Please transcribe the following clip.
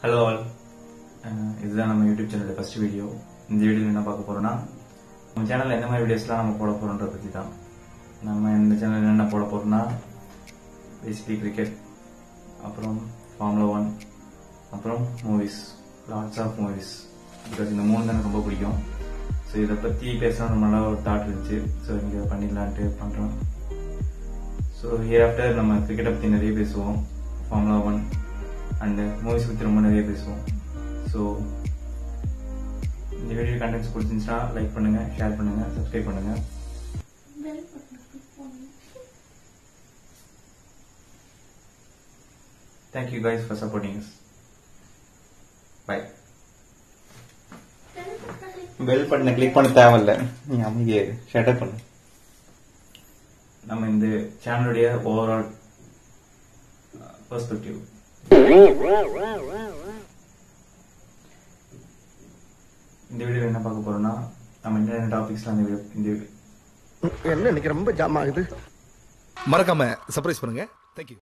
Hello all இதுதான் நம்ம YouTube சேனலோட ஃபர்ஸ்ட் வீடியோ இந்த வீடியோவில் என்ன பார்க்க போறோம்னா நம்ம சேனலில் எந்த மாதிரி வீடியோஸ்லாம் நம்ம போட போறோன்றத பற்றி தான் நம்ம இந்த சேனலில் என்ன போட போறோம்னா பேசிக்கலி கிரிக்கெட் அப்புறம் ஃபார்முலா ஒன் அப்புறம் movies lots of movies because இந்த மூணு தான் எனக்கு ரொம்ப பிடிக்கும் ஸோ இதை பற்றி பேசணும் ரொம்ப நல்லா ஒரு தாட் இருந்துச்சு ஸோ இங்கே பண்ணிடலான்ட்டு பண்ணுறோம் ஸோ ஹியர் ஆஃப்டர் நம்ம கிரிக்கெட்டை பற்றி நிறைய பேசுவோம் ஃபார்முலா ஒன் அண்டு மூவிஸ் பற்றி ரொம்ப நிறைய பேசுவோம் ஸோ இந்த வீடியோ கண்டென்ட்ஸ் பிடிச்சிருந்துச்சுன்னா லைக் பண்ணுங்க ஷேர் பண்ணுங்க சப்ஸ்கிரைப் பண்ணுங்க பெல் பட்டனை click பண்ணு. Thank you guys for supporting bye bell பட்டனை click பெல் பட்டனை கிளிக் பண்ண தேவையில்ல நீ அமைதியே ஷட்டப் பண்ணு நம்ம இந்த சேனலுடைய ஓவரால் பெர்ஸ்பெக்டிவ் இந்த வீடியோ என்ன பார்க்க போறோம்னா நம்ம என்னென்ன டாபிக்ஸ்லாம் இந்த video- இந்த என்ன இன்னைக்கு ரொம்ப ஜாம் ஆகுது மறக்காம சர்ப்ரைஸ் பண்ணுங்க தேங்க்யூ